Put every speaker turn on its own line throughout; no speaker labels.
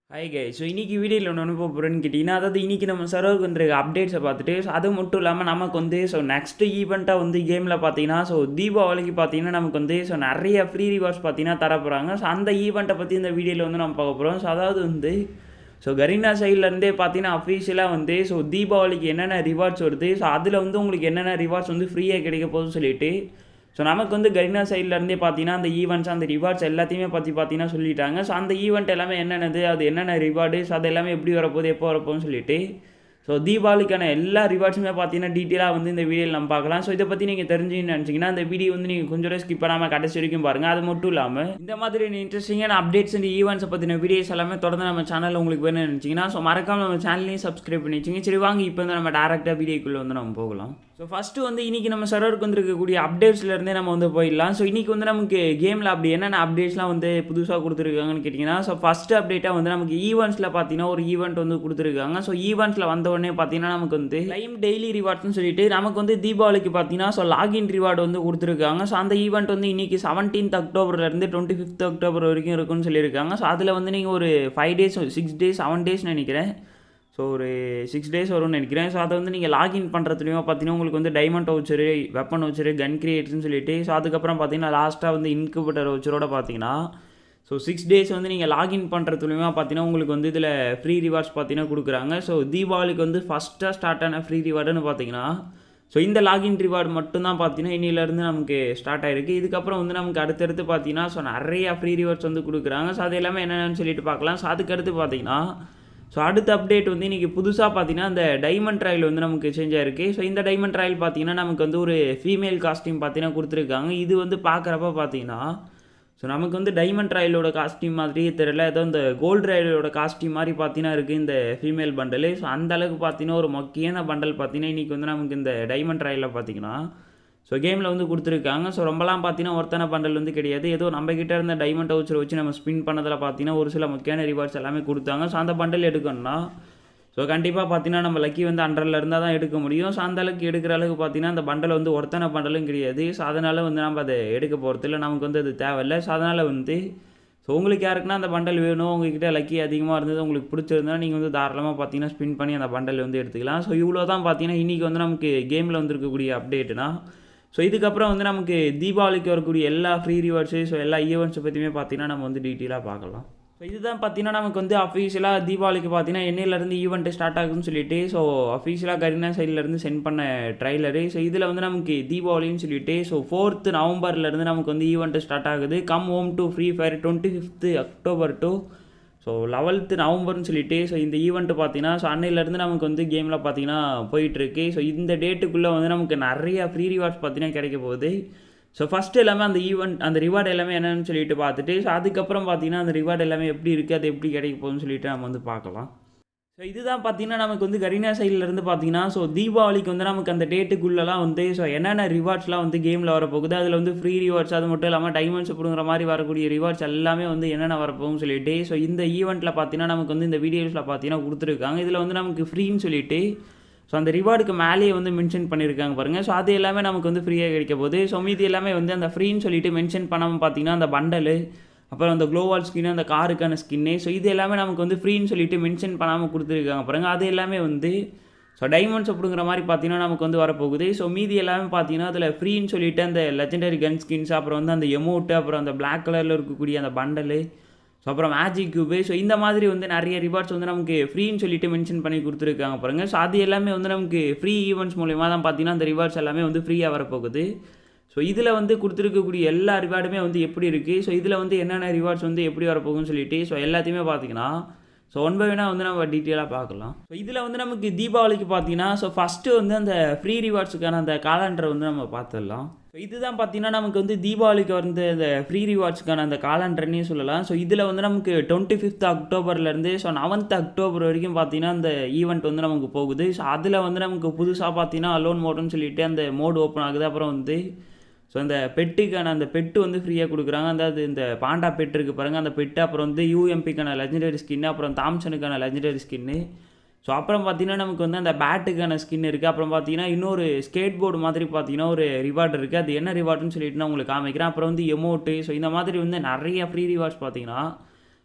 hi guy so இன்றைக்கி வீடியோவில் ஒன்று அனுப்ப போகிறேன்னு கேட்டிங்கன்னா அதாவது இன்றைக்கி நம்ம சர்வருக்கு வந்துருக்க அப்டேட்ஸை பார்த்துட்டு ஸோ அது மட்டும் இல்லாமல் நமக்கு வந்து ஸோ நெக்ஸ்ட்டு ஈவெண்ட்டாக வந்து கேமில் பார்த்தீங்கன்னா ஸோ தீபாவளிக்கு பார்த்தீங்கன்னா நமக்கு வந்து ஸோ நிறைய ஃப்ரீ ரிவார்ட்ஸ் பார்த்தீங்கன்னா தர போகிறாங்க ஸோ அந்த ஈவெண்ட்டை பற்றி இந்த வீடியோவில் வந்து நம்ம பார்க்க போகிறோம் ஸோ அதாவது வந்து ஸோ கரீனா சைட்லேருந்தே பார்த்தீங்கன்னா அஃபீஷியலாக வந்து ஸோ தீபாவளிக்கு என்னென்ன ரிவார்ட்ஸ் வருது ஸோ அதில் வந்து உங்களுக்கு என்னென்ன ரிவார்ட்ஸ் வந்து ஃப்ரீயாக கிடைக்க போகுதுன்னு சொல்லிட்டு ஸோ நமக்கு வந்து கரீனா சைட்லேருந்தே பார்த்தீங்கன்னா அந்த ஈவெண்ட்ஸ் அந்த ரிவார்ட்ஸ் எல்லாத்தையுமே பற்றி பார்த்தீங்கன்னா சொல்லிட்டாங்க ஸோ அந்த ஈவெண்ட் எல்லாமே என்னென்னது அது என்னென்ன ரிவார்டு ஸோ அது எல்லாமே எப்படி வரப்போகுது எப்போ வரப்போகுதுன்னு சொல்லிட்டு ஸோ தீபாவளிக்கான எல்லா ரிவார்ட்ஸுமே பார்த்தீங்கன்னா டீட்டெயிலாக வந்து இந்த வீடியோவில் நம்ம பார்க்கலாம் ஸோ இதை பற்றி நீங்கள் தெரிஞ்சுன்னு நினச்சிங்கன்னா அந்த வீடியோ வந்து நீங்கள் கொஞ்சம் கூட ஸ்கிப் பண்ணாமல் கடைசி வரைக்கும் பாருங்கள் அது மட்டும் இல்லாமல் இந்த மாதிரி இன்ட்ரெஸ்டிங்கான அப்டேட்ஸ் அண்ட் ஈவெண்ட்ஸை பற்றின வீடியோஸ் எல்லாமே தொடர்ந்து நம்ம சேனலில் உங்களுக்கு வேணும்னு நினச்சிங்கன்னா ஸோ மறக்காம நம்ம சேனலையும் சப்ஸ்கிரைப் பண்ணி வச்சுங்க சரி வாங்க இப்போ வந்து நம்ம டேரெக்டாக வீடியோக்குள்ளே வந்து நம்ம போகலாம் ஸோ ஃபஸ்ட்டு வந்து இன்றைக்கி நம்ம சர்வருக்கு வந்துருக்கக்கூடிய அப்டேட்ஸ்லேருந்தே நம்ம வந்து போயிடலாம் ஸோ இன்றைக்கி வந்து நமக்கு கேமில் அப்படி என்னென்ன அப்டேட்ஸ்லாம் வந்து புதுசாக கொடுத்துருக்காங்கன்னு கேட்டிங்கன்னா ஸோ ஃபஸ்ட்டு அப்டேட்டாக வந்து நமக்கு ஈவெண்ட்ஸில் பார்த்தீங்கன்னா ஒரு ஈவெண்ட் வந்து கொடுத்துருக்காங்க ஸோ ஈவெண்ட்ஸில் வந்த உடனே பார்த்தீங்கன்னா நமக்கு வந்து டைம் டெய்லி ரிவார்ட்ஸ்னு சொல்லிட்டு நமக்கு வந்து தீபாவளிக்கு பார்த்தீங்கன்னா ஸோ லாகின் ரிவார்டு வந்து கொடுத்துருக்காங்க ஸோ அந்த ஈவெண்ட் வந்து இன்றைக்கி செவன்டீன்த் அக்டோபர்லேருந்து டுவெண்ட்டி ஃபிஃப்த் அக்டோபர் வரைக்கும் இருக்குன்னு சொல்லியிருக்காங்க ஸோ அதில் வந்து நீங்கள் ஒரு five days six days seven days நினைக்கிறேன் ஸோ ஒரு சிக்ஸ் டேஸ் வரும்னு நினைக்கிறேன் ஸோ அதை வந்து நீங்கள் லாகின் பண்ணுறதுலையும் பார்த்தீங்கன்னா உங்களுக்கு வந்து டைமண்ட் வச்சரு வெப்பன் வச்சரு கன் கிரியேட்ஸ்னு சொல்லிட்டு ஸோ அதுக்கப்புறம் பார்த்தீங்கன்னா லாஸ்ட்டாக வந்து இன்குபேட்டர் வச்சரோட பார்த்தீங்கன்னா ஸோ சிக்ஸ் டேஸ் வந்து நீங்கள் லாகின் பண்ணுறதுலையுமே பார்த்தீங்கன்னா உங்களுக்கு வந்து இதில் ஃப்ரீ ரிவார்ட்ஸ் பார்த்தீங்கன்னா கொடுக்குறாங்க ஸோ தீபாவளிக்கு வந்து ஃபஸ்ட்டாக ஸ்டார்ட் ஆன ஃப்ரீ ரிவார்டுன்னு பார்த்தீங்கன்னா ஸோ இந்த லாகின் ரிவார்டு மட்டும்தான் பார்த்தீங்கன்னா இன்னிலேருந்து நமக்கு ஸ்டார்ட் ஆகிருக்கு இதுக்கப்புறம் வந்து நமக்கு அடுத்தடுத்து பார்த்தீங்கன்னா ஸோ நிறையா ஃப்ரீ ரிவார்ட்ஸ் வந்து கொடுக்குறாங்க ஸோ அது எல்லாமே என்னென்னு சொல்லிட்டு பார்க்கலாம் ஸோ அதுக்கடுத்து பார்த்தீங்கன்னா ஸோ அடுத்த அப்டேட் வந்து இன்றைக்கி புதுசாக பார்த்தீங்கன்னா இந்த டைமண்ட் ட்ரையல் வந்து நமக்கு சேஞ்ச் ஆகிருக்கு ஸோ இந்த டைமண்ட் ட்ரையல் பார்த்தீங்கன்னா நமக்கு வந்து ஒரு ஃபீமேல் காஸ்டியூம் பார்த்தீங்கன்னா கொடுத்துருக்காங்க இது வந்து பார்க்குறப்ப பார்த்தீங்கன்னா ஸோ நமக்கு வந்து டைமண்ட் ராயலோட காஸ்டியூம் மாதிரியே தெரியல ஏதோ இந்த கோல்டு ராயலோட காஸ்டியூம் மாதிரி பார்த்தீங்கன்னா இருக்குது இந்த ஃபீமேல் பண்டலு ஸோ அந்த அளவுக்கு பார்த்தீங்கன்னா ஒரு முக்கியமான பண்டல் பார்த்தீங்கன்னா இன்றைக்கி வந்து நமக்கு இந்த டைமண்ட் ராயில் பார்த்தீங்கன்னா ஸோ கேமில் வந்து கொடுத்துருக்காங்க ஸோ ரொம்பலாம் பார்த்தீங்கன்னா ஒருத்தன பண்டல் வந்து கிடையாது ஏதோ நம்ம கிட்ட இருந்த டைமண்ட் வவுச்சர் வச்சு நம்ம ஸ்பின் பண்ணதில் பார்த்தீங்கன்னா ஒரு சில முக்கியமான ரிவார்ட்ஸ் எல்லாமே கொடுத்தாங்க ஸோ அந்த பண்டல் எடுக்கணும்னா ஸோ கண்டிப்பாக பார்த்தீங்கன்னா நம்ம லக்கி வந்து அண்டரில் இருந்தால் தான் எடுக்க முடியும் ஸோ அந்த அளவுக்கு எடுக்கிற அளவுக்கு பார்த்தீங்கன்னா அந்த பண்டல் வந்து ஒருத்தனை பண்டலும் கிடையாது ஸோ அதனால் வந்து நம்ம அதை எடுக்க போகிறது இல்லை நமக்கு வந்து அது தேவையில்லை ஸோ அதனால் வந்து ஸோ உங்களுக்கு யாருக்குன்னா அந்த பண்டல் வேணும் உங்ககிட்ட லக்கி அதிகமாக இருந்தது உங்களுக்கு பிடிச்சிருந்தா நீங்கள் வந்து தாராளமாக பார்த்தீங்கன்னா ஸ்பின் பண்ணி அந்த பண்டல் வந்து எடுத்துக்கலாம் ஸோ இவ்வளோ தான் பார்த்தீங்கன்னா இன்றைக்கி வந்து நமக்கு கேமில் வந்துருக்கக்கூடிய அப்டேட்டுனா ஸோ இதுக்கப்புறம் வந்து நமக்கு தீபாவளிக்கு வரக்கூடிய எல்லா ஃப்ரீ ரிவார்ட்ஸு ஸோ எல்லா ஈவெண்ட்ஸை பற்றியுமே பார்த்தீங்கன்னா நம்ம வந்து டீட்டெயிலாக பார்க்கலாம் ஸோ இதுதான் பார்த்தீங்கன்னா நமக்கு வந்து அஃபீஷியலாக தீபாவளிக்கு பார்த்தீங்கன்னா என்னையிலேருந்து ஈவெண்ட் ஸ்டார்ட் ஆகுதுன்னு சொல்லிட்டு ஸோ அஃபீஷியலாக கரீனா சைட்லேருந்து சென்ட் பண்ண ட்ரைலரு ஸோ இதில் வந்து நமக்கு தீபாவளின்னு சொல்லிட்டு ஸோ ஃபோர்த்து நவம்பர்லேருந்து நமக்கு வந்து ஈவெண்ட் ஸ்டார்ட் ஆகுது come home to free fire twenty fifth October to so eleventh நவம்பர்னு சொல்லிட்டு ஸோ இந்த ஈவெண்ட்டு பார்த்தீங்கன்னா ஸோ அன்னையிலேருந்து நமக்கு வந்து கேமில் பார்த்தீங்கன்னா போயிட்டுருக்கு ஸோ இந்த டேட்டுக்குள்ளே வந்து நமக்கு நிறைய ஃப்ரீ ரிவார்ட்ஸ் பார்த்தீங்கன்னா கிடைக்க போகுது ஸோ ஃபஸ்ட்டு எல்லாமே அந்த ஈவெண்ட் அந்த ரிவார்டு எல்லாமே என்னென்னு சொல்லிட்டு பார்த்துட்டு ஸோ அதுக்கப்புறம் பார்த்தீங்கன்னா அந்த ரிவார்டு எல்லாமே எப்படி இருக்குது அது எப்படி கிடைக்க போகுதுன்னு சொல்லிட்டு நம்ம வந்து பார்க்கலாம் ஸோ இதுதான் பார்த்தீங்கன்னா நமக்கு வந்து கரீனா சைட்லேருந்து பார்த்தீங்கன்னா ஸோ தீபாவளிக்கு வந்து நமக்கு அந்த டேட்டுக்குள்ளெலாம் வந்து ஸோ என்னென்ன ரிவார்ட்ஸ்லாம் வந்து கேமில் வரப்போகுது அதில் வந்து ஃப்ரீ ரிவார்ட்ஸ் அது மட்டும் இல்லாமல் டைமண்ட்ஸ் பிடுங்குற மாதிரி வரக்கூடிய ரிவார்ட்ஸ் எல்லாமே வந்து என்னென்ன வரப்போகும்னு சொல்லிட்டு ஸோ இந்த ஈவெண்ட்டில் பார்த்தீங்கன்னா நமக்கு வந்து இந்த வீடியோஸில் பார்த்தீங்கன்னா கொடுத்துருக்காங்க இதில் வந்து நமக்கு ஃப்ரீன்னு சொல்லிட்டு ஸோ அந்த ரிவார்டுக்கு மேலேயே வந்து மென்ஷன் பண்ணியிருக்காங்க பாருங்கள் ஸோ அது எல்லாமே நமக்கு வந்து ஃப்ரீயாக கிடைக்க போகுது ஸோ மீதி எல்லாமே வந்து அந்த ஃப்ரீன்னு சொல்லிட்டு மென்ஷன் பண்ணாமல் பார்த்தீங்கன்னா அந்த பண்டலு அப்புறம் அந்த க்ளோவால் ஸ்கின்னு அந்த காருக்கான ஸ்கின்னு ஸோ இது எல்லாமே நமக்கு வந்து ஃப்ரீன்னு சொல்லிட்டு மென்ஷன் பண்ணாமல் கொடுத்துருக்காங்க பாருங்கள் அது எல்லாமே வந்து ஸோ டைமண்ட்ஸ் அப்படிங்கிற மாதிரி பார்த்தீங்கன்னா நமக்கு வந்து வரப்போகுது ஸோ மீதி எல்லாமே பார்த்தீங்கன்னா அதில் ஃப்ரீன்னு சொல்லிட்டு அந்த லெஜெண்டரி கன் ஸ்கின்ஸ் அப்புறம் வந்து அந்த எமௌண்ட்டு அப்புறம் அந்த பிளாக் கலரில் இருக்கக்கூடிய அந்த பண்டலு ஸோ அப்புறம் மேஜிக் கியூபு ஸோ இந்த மாதிரி வந்து நிறைய ரிவார்ட்ஸ் வந்து நமக்கு ஃப்ரீன்னு சொல்லிட்டு மென்ஷன் பண்ணி கொடுத்துருக்காங்க பாருங்கள் ஸோ அது எல்லாமே வந்து நமக்கு ஃப்ரீ ஈவெண்ட்ஸ் மூலியமாக தான் பார்த்தீங்கன்னா அந்த ரிவார்ட்ஸ் எல்லாமே வந்து ஃப்ரீயாக வரப்போகுது ஸோ இதில் வந்து கொடுத்துருக்கக்கூடிய எல்லா ரிவார்டுமே வந்து எப்படி இருக்குது ஸோ இதில் வந்து என்னென்ன ரிவார்ட்ஸ் வந்து எப்படி வரப்போகுதுன்னு சொல்லிட்டு ஸோ எல்லாத்தையுமே பார்த்தீங்கன்னா ஸோ ஒன் பை ஒன்னாக வந்து நம்ம டீட்டெயிலாக பார்க்கலாம் ஸோ இதில் வந்து நமக்கு தீபாவளிக்கு பார்த்தீங்கன்னா ஸோ ஃபஸ்ட்டு வந்து அந்த ஃப்ரீ ரிவார்ட்ஸுக்கான அந்த காலண்டரை வந்து நம்ம பார்த்துடலாம் ஸோ இதுதான் பார்த்தீங்கன்னா நமக்கு வந்து தீபாவளிக்கு வந்து அந்த ஃப்ரீ ரிவார்ட்ஸ்க்கான அந்த காலண்டர்னே சொல்லலாம் ஸோ இதில் வந்து நமக்கு டுவெண்ட்டி ஃபிஃப்த் அக்டோபர்லேருந்து ஸோ நவன்த் அக்டோபர் வரைக்கும் பார்த்தீங்கன்னா அந்த ஈவெண்ட் வந்து நமக்கு போகுது ஸோ அதில் வந்து நமக்கு புதுசாக பார்த்தீங்கன்னா அலோன் மோடுன்னு சொல்லிட்டு அந்த மோடு ஓப்பன் ஆகுது அப்புறம் வந்து ஸோ அந்த பெட்டுக்கான அந்த பெட்டு வந்து ஃப்ரீயாக கொடுக்குறாங்க அதாவது இந்த பாண்டா பெட் இருக்குது பாருங்கள் அந்த பெட்டு அப்புறம் வந்து யூஎம்பிக்கான லெஜெண்டரி ஸ்கின்னு அப்புறம் தாம்சனுக்கான லெஜெண்டரி ஸ்கின்னு ஸோ அப்புறம் பார்த்தீங்கன்னா நமக்கு வந்து அந்த பேட்டுக்கான ஸ்கின் இருக்குது அப்புறம் பார்த்தீங்கன்னா இன்னொரு ஸ்கேட் போர்டு மாதிரி பார்த்தீங்கன்னா ஒரு ரிவார்டு இருக்குது அது என்ன ரிவார்டுன்னு சொல்லிட்டு நான் உங்களுக்கு காமிக்கிறேன் அப்புறம் வந்து எமௌண்ட்டு ஸோ இந்த மாதிரி வந்து நிறைய ஃப்ரீ ரிவார்ட்ஸ் பார்த்தீங்கன்னா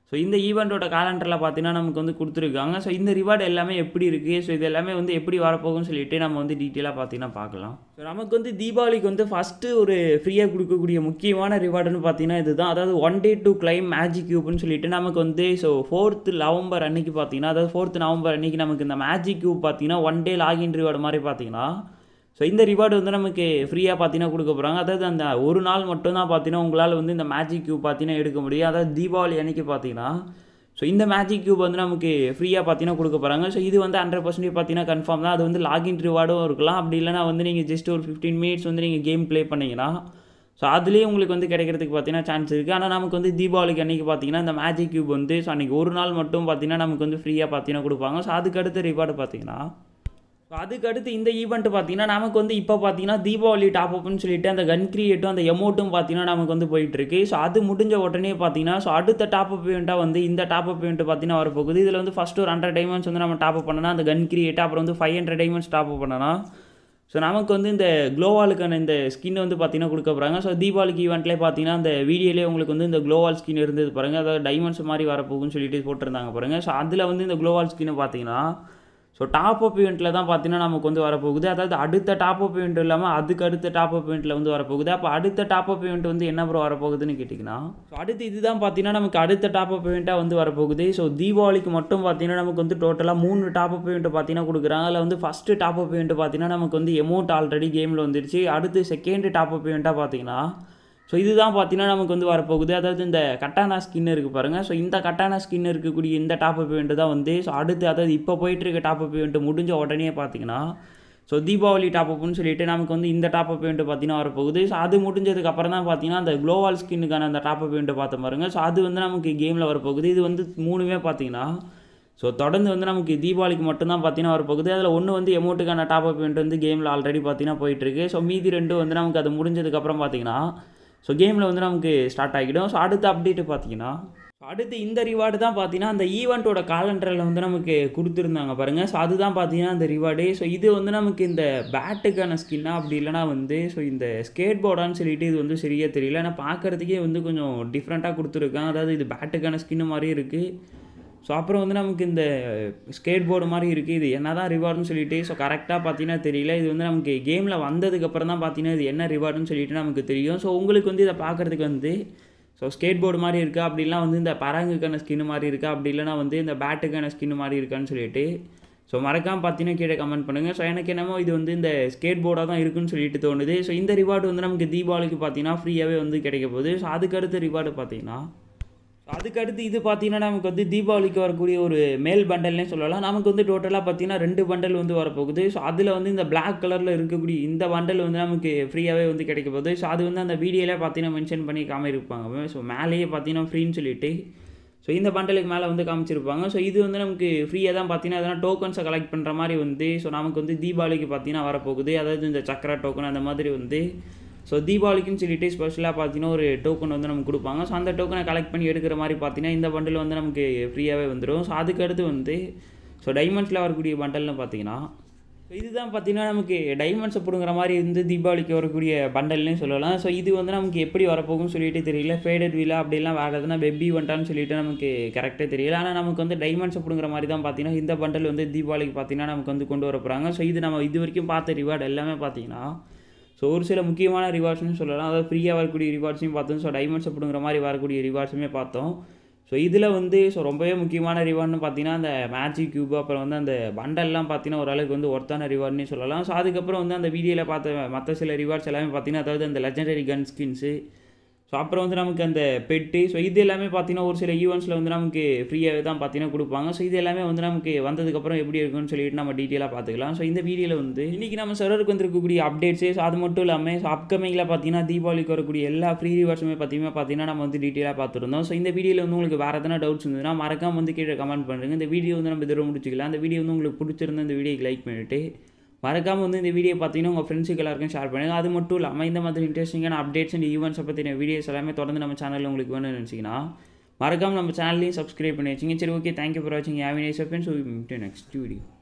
ஸோ இந்த ஈவெண்ட்டோட காலண்டரில் பார்த்தீங்கன்னா நமக்கு வந்து கொடுத்துருக்காங்க ஸோ இந்த ரிவார்டு எல்லாமே எப்படி இருக்குது ஸோ இது எல்லாமே வந்து எப்படி வரப்போகும்னு சொல்லிட்டு நம்ம வந்து டீட்டெயிலாக பார்த்தீங்கன்னா பார்க்கலாம் ஸோ நமக்கு வந்து தீபாவளிக்கு வந்து ஃபஸ்ட்டு ஒரு ஃப்ரீயாக கொடுக்கக்கூடிய முக்கியமான ரிவார்டுன்னு பார்த்தீங்கன்னா இதுதான் அதாவது one day to claim magic கியூப்னு சொல்லிட்டு நமக்கு வந்து ஸோ ஃபோர்த்து நவம்பர் அன்னைக்கு பார்த்தீங்கன்னா அதாவது ஃபோர்த்து நவம்பர் அன்னைக்கு நமக்கு இந்த மேஜிக் கியூப் பார்த்தீங்கன்னா ஒன் டே லாகின் ரிவார்டு மாதிரி பார்த்தீங்கன்னா ஸோ இந்த ரிவார்டு வந்து நமக்கு ஃப்ரீயாக பார்த்தீங்கன்னா கொடுக்க போகிறாங்க அதாவது அந்த ஒரு நாள் மட்டும்தான் பார்த்தீங்கன்னா உங்களால் வந்து இந்த மேஜிக் கியூப் பார்த்தீங்கன்னா எடுக்க முடியும் அதாவது தீபாவளி அன்னைக்கு பார்த்தீங்கன்னா ஸோ இந்த மேஜிக் கியூப் வந்து நமக்கு ஃப்ரீயாக பார்த்தீங்கன்னா கொடுக்க போகிறாங்க ஸோ இது வந்து ஹண்ட்ரட் பர்சன்டேஜ் பார்த்தீங்கன்னா கன்ஃபார்ம் தான் அது வந்து லாகின் ரிவார்டும் இருக்கலாம் அப்படி இல்லைனா வந்து நீங்கள் ஜஸ்ட் ஒரு ஃபிஃப்டீன் மினிட்ஸ் வந்து நீங்கள் கேம் ப்ளே பண்ணிங்கன்னா ஸோ அதுலேயே உங்களுக்கு வந்து கிடைக்கிறதுக்கு பார்த்தீங்கன்னா சான்ஸ் இருக்குது ஆனால் நமக்கு வந்து தீபாவளிக்கு அன்றைக்கி பார்த்தீங்கன்னா இந்த மேஜிக் கியூப் வந்து ஸோ அன்றைக்கி ஒரு நாள் மட்டும் பார்த்தீங்கன்னா நமக்கு வந்து ஃப்ரீயாக பார்த்தீங்கன்னா கொடுப்பாங்க ஸோ அதுக்கு அடுத்த ரிவார்டு பார்த்தீங்கன்னா ஸோ அதுக்கு அடுத்து இந்த ஈவெண்ட் பார்த்தீங்கன்னா நமக்கு வந்து இப்போ பார்த்தீங்கன்னா தீபாவளி டாப் அப்னு சொல்லிட்டு அந்த கன் கிரியேட்டும் அந்த எமௌண்ட்டும் பார்த்தீங்கன்னா நமக்கு வந்து போயிட்டுருக்கு ஸோ அது முடிஞ்ச உடனே பார்த்தீங்கன்னா ஸோ அடுத்த டாப் அப் ஈவெண்ட்டாக வந்து இந்த டாப் அப் ஈவெண்ட் பார்த்தீங்கன்னா வரப்போகுது இதில் வந்து ஃபஸ்ட்டு ஒரு ஹண்ட்ரட் டைமண்ட்ஸ் வந்து நம்ம டாப் அப் பண்ணனா அந்த கன் கிரியேட் அப்புறம் வந்து five hundred diamonds top up பண்ணனா ஸோ நமக்கு வந்து இந்த க்ளோவாலுக்கான இந்த ஸ்கின் வந்து பார்த்தீங்கன்னா கொடுக்க போகிறாங்க ஸோ தீபாவளிக்கு ஈவெண்ட்லேயே பார்த்தீங்கன்னா அந்த வீடியோலேயே உங்களுக்கு வந்து இந்த க்ளோவால் ஸ்கின் இருந்தது பாருங்கள் அதாவது டைமண்ட்ஸ் மாதிரி வரப்போகுன்னு சொல்லிட்டு போட்டிருந்தாங்க பாருங்கள் ஸோ அதில் வந்து இந்த க்ளோவால் ஸ்கின்னு பார்த்தீங்கன்னா ஸோ டாப் அப் ஈவெண்ட்டில் தான் பார்த்தீங்கன்னா நமக்கு வந்து வரப்போகுது அதாவது அடுத்த டாப் அப் ஈவெண்ட் இல்லாமல் அதுக்கு அடுத்த டாப் அப் ஈவெண்ட்டில் வந்து வரப்போகுது அப்போ அடுத்த டாப் அப் ஈவெண்ட் வந்து என்ன ப்ரோ வரப்போகுதுன்னு கேட்டிங்கன்னா ஸோ அடுத்து இதுதான் பார்த்தீங்கன்னா நமக்கு அடுத்த டாப் அப் ஈவெண்ட்டாக வந்து வரப்போகுது ஸோ தீபாவளிக்கு மட்டும் பார்த்தீங்கன்னா நமக்கு வந்து டோட்டலாக மூணு டாப் அப் ஈவெண்ட் பார்த்தீங்கன்னா கொடுக்குறாங்க அதில் வந்து ஃபஸ்ட்டு டாப் அப் ஈவெண்ட் பார்த்தீங்கன்னா நமக்கு வந்து எமௌண்ட் ஆல்ரெடி கேமில் வந்துருச்சு அடுத்து செகண்ட் டாப் அப் ஈவெண்ட்டாக பார்த்தீங்கன்னா ஸோ இதுதான் பார்த்தீங்கன்னா நமக்கு வந்து வரப்போகுது அதாவது இந்த கட்டானா ஸ்கின் இருக்குது பாருங்கள் ஸோ இந்த கட்டானா ஸ்கின் இருக்கக்கூடிய இந்த டாப் அப் இவெண்ட் தான் வந்து ஸோ அடுத்து அதாவது இப்போ போயிட்டு இருக்க டாப் அப் இவெண்ட் முடிஞ்ச உடனே பார்த்தீங்கன்னா ஸோ தீபாவளி டாப் அப்னு சொல்லிட்டு நமக்கு வந்து இந்த டாப் அப் இவெண்ட் பார்த்தீங்கன்னா வரப்போகுது ஸோ அது முடிஞ்சதுக்கு அப்புறம் தான் பார்த்தீங்கன்னா அந்த க்ளோவால் ஸ்கின்னுக்கான அந்த டாப் அப் இவெண்ட் பார்த்த பாருங்க ஸோ அது வந்து நமக்கு கேமில் வரப்போகுது இது வந்து மூணுமே பார்த்தீங்கன்னா ஸோ தொடர்ந்து வந்து நமக்கு தீபாவளிக்கு மட்டும்தான் பார்த்தீங்கன்னா வரப்போகுது அதில் ஒன்று வந்து எமௌண்ட்டுக்கான டாப் அப் இவெண்ட் வந்து கேமில் ஆல்ரெடி பார்த்தீங்கன்னா போயிட்டுருக்கு ஸோ மீதி ரெண்டு வந்து நமக்கு அது முடிஞ்சதுக்கப்புறம் பார்த்தீங்கன்னா ஸோ கேமில் வந்து நமக்கு ஸ்டார்ட் ஆகிடும் ஸோ அடுத்த அப்டேட்டு பார்த்தீங்கன்னா அடுத்து இந்த ரிவார்டு தான் பார்த்தீங்கன்னா அந்த ஈவெண்ட்டோட காலண்டரில் வந்து நமக்கு கொடுத்துருந்தாங்க பாருங்கள் ஸோ அதுதான் பார்த்தீங்கன்னா அந்த ரிவார்டு ஸோ இது வந்து நமக்கு இந்த பேட்டுக்கான ஸ்கின்னா அப்படி இல்லைனா வந்து ஸோ இந்த ஸ்கேட் போர்டான்னு சொல்லிட்டு இது வந்து சரியாக தெரியல ஆனால் பார்க்குறதுக்கே வந்து கொஞ்சம் டிஃப்ரெண்ட்டாக கொடுத்துருக்காங்க அதாவது இது பேட்டுக்கான ஸ்கின்னு மாதிரி இருக்குது ஸோ அப்புறம் வந்து நமக்கு இந்த ஸ்கேட் போர்டு மாதிரி இருக்குது இது என்ன தான் ரிவார்டுன்னு சொல்லிட்டு ஸோ கரெக்டாக பார்த்தீங்கன்னா தெரியல இது வந்து நமக்கு கேமில் வந்ததுக்கப்புறம் தான் பார்த்தீங்கன்னா இது என்ன ரிவார்டுன்னு சொல்லிட்டு நமக்கு தெரியும் ஸோ உங்களுக்கு வந்து இதை பார்க்குறதுக்கு வந்து ஸோ ஸ்கேட் போர்டு மாதிரி இருக்கா அப்படிலாம் வந்து இந்த பரங்குக்கான ஸ்கின் மாதிரி இருக்கா அப்படி இல்லைனா வந்து இந்த பேட்டுக்கான ஸ்கின் மாதிரி இருக்கான்னு சொல்லிட்டு ஸோ மறக்காமல் பார்த்தீங்கன்னா கீழே கமெண்ட் பண்ணுங்கள் ஸோ எனக்கு என்னமோ இது வந்து இந்த ஸ்கேட் போர்டாக தான் இருக்குன்னு சொல்லிட்டு தோணுது ஸோ இந்த ரிவார்டு வந்து நமக்கு தீபாவளிக்கு பார்த்தீங்கன்னா ஃப்ரீயாகவே வந்து கிடைக்க போகுது ஸோ அதுக்கு அடுத்த ரிவார்டு பார்த்தீங்கன்னா அதுக்கடுத்து இது பார்த்தீங்கன்னா நமக்கு வந்து தீபாவளிக்கு வரக்கூடிய ஒரு மேல் பண்டல்னே சொல்லலாம் நமக்கு வந்து டோட்டலாக பார்த்தீங்கன்னா ரெண்டு பண்டல் வந்து வரப்போகுது ஸோ அதில் வந்து இந்த பிளாக் கலரில் இருக்கக்கூடிய இந்த பண்டல் வந்து நமக்கு ஃப்ரீயாகவே வந்து கிடைக்க போகுது ஸோ அது வந்து அந்த வீடியோவில் பார்த்தீங்கன்னா மென்ஷன் பண்ணி காமிருப்பாங்க ஸோ மேலேயே பார்த்தீங்கன்னா ஃப்ரீன்னு சொல்லிட்டு ஸோ இந்த பண்டலுக்கு மேலே வந்து காமிச்சிருப்பாங்க ஸோ இது வந்து நமக்கு ஃப்ரீயாக தான் பார்த்தீங்கன்னா அதெல்லாம் டோக்கன்ஸை கலெக்ட் பண்ணுற மாதிரி வந்து ஸோ நமக்கு வந்து தீபாவளிக்கு பார்த்தீங்கன்னா வரப்போகுது அதாவது இந்த சக்கரா டோக்கன் அந்த மாதிரி வந்து ஸோ தீபாவளிக்குன்னு சொல்லிட்டு ஸ்பெஷலாக பார்த்தீங்கன்னா ஒரு டோக்கன் வந்து நமக்கு கொடுப்பாங்க ஸோ அந்த டோக்கனை கலெக்ட் பண்ணி எடுக்கிற மாதிரி பார்த்தீங்கன்னா இந்த பண்டில் வந்து நமக்கு ஃப்ரீயாகவே வந்துடும் ஸோ அதுக்கடுத்து வந்து ஸோ டைமண்ட்ஸில் வரக்கூடிய பண்டல்னு பார்த்தீங்கன்னா ஸோ இதுதான் பார்த்தீங்கன்னா நமக்கு டைமண்ட்ஸை பிடுங்குற மாதிரி இருந்து தீபாவளிக்கு வரக்கூடிய பண்டல்னே சொல்லலாம் ஸோ இது வந்து நமக்கு எப்படி வரப்போகும்னு சொல்லிட்டு தெரியல ஃபேடட் வீலா அப்படிலாம் வேறு எதுனா வெப்பி வண்டான்னு சொல்லிட்டு நமக்கு கரெக்டாக தெரியல ஆனால் நமக்கு வந்து டைமண்ட்ஸை பிடுங்குற மாதிரி தான் பார்த்தீங்கன்னா இந்த பண்டல் வந்து தீபாவளிக்கு பார்த்தீங்கன்னா நமக்கு வந்து கொண்டு வர போகிறாங்க ஸோ இது நம்ம இது வரைக்கும் பார்த்த ரிவார்டு எல்லாமே பார்த்தீங்கன்னா ஸோ ஒரு சில முக்கியமான ரிவார்ட்ஸ்னு சொல்லலாம் அதாவது ஃப்ரீயாக வரக்கூடிய ரிவார்ட்ஸையும் பார்த்தோம் ஸோ டைமண்ட்ஸ் அப்படிங்கிற மாதிரி வரக்கூடிய ரிவார்ட்ஸுமே பார்த்தோம் ஸோ இதில் வந்து ஸோ ரொம்பவே முக்கியமான ரிவார்ட்னு பார்த்தீங்கன்னா அந்த மேஜிக் கியூப் அப்புறம் வந்து அந்த பண்டல்லாம் பார்த்தீங்கன்னா ஓரளவுக்கு வந்து ஒர்த்தான ரிவார்ட்னே சொல்லலாம் ஸோ அதுக்கப்புறம் வந்து அந்த வீடியோவில் பார்த்த மற்ற சில ரிவார்ட்ஸ் எல்லாமே பார்த்தீங்கன்னா அதாவது அந்த லெஜண்டரி கன் ஸ்கின்ஸு ஸோ அப்புறம் வந்து நமக்கு அந்த பெட்டு ஸோ இது எல்லாமே பார்த்தீங்கன்னா ஒரு சில ஈவெண்ட்ஸில் வந்து நமக்கு ஃப்ரீயாகவே தான் பார்த்தீங்கன்னா கொடுப்பாங்க ஸோ இது எல்லாமே வந்து நமக்கு வந்ததுக்கப்புறம் எப்படி இருக்குன்னு சொல்லிட்டு நம்ம டீட்டெயிலாக பார்த்துக்கலாம் ஸோ இந்த வீடியோவில் வந்து இன்றைக்கி நம்ம சர்வருக்கு வந்திருக்கக்கூடிய அப்டேட்ஸு ஸோ அது மட்டும் இல்லாமல் ஸோ அப்கமிங்கில் பார்த்தீங்கன்னா தீபாவளிக்கு வரக்கூடிய எல்லா ஃப்ரீ ரிவார்ட்ஸுமே பார்த்தீங்கன்னா பார்த்தீங்கன்னா நம்ம வந்து டீட்டெயிலாக பார்த்துருந்தோம் ஸோ இந்த வீடியோவில் வந்து உங்களுக்கு வேறு எதனா டவுட்ஸ் இருந்ததுன்னா மறக்காம வந்து கீழே கமெண்ட் பண்ணுறேங்க இந்த வீடியோ வந்து நம்ம இதோட முடிச்சுக்கலாம் இந்த வீடியோ வந்து உங்களுக்கு பிடிச்சிருந்த இந்த வீடியோக்கு லைக் பண்ணிவிட்டு மறக்காமல் வந்து இந்த வீடியோ பார்த்தீங்கன்னா உங்கள் ஃப்ரெண்ட்ஸுக்கு எல்லாருக்கும் ஷேர் பண்ணுங்கள் அது மட்டும் இல்லாமல் இந்த மாதிரி இன்ட்ரெஸ்டிங்கான அப்டேட்ஸ் அண்ட் ஈவெண்ட்ஸை பற்றின வீடியோஸ் எல்லாமே தொடர்ந்து நம்ம சேனலில் உங்களுக்கு வேணும்னு நினச்சிங்கன்னா மறக்காமல் நம்ம சேனல்லையும் சப்ஸ்கிரைப் பண்ணி வச்சிங்க சரி ஓகே தேங்க்யூ ஃபார் வாட்சிங் have nice friends so next video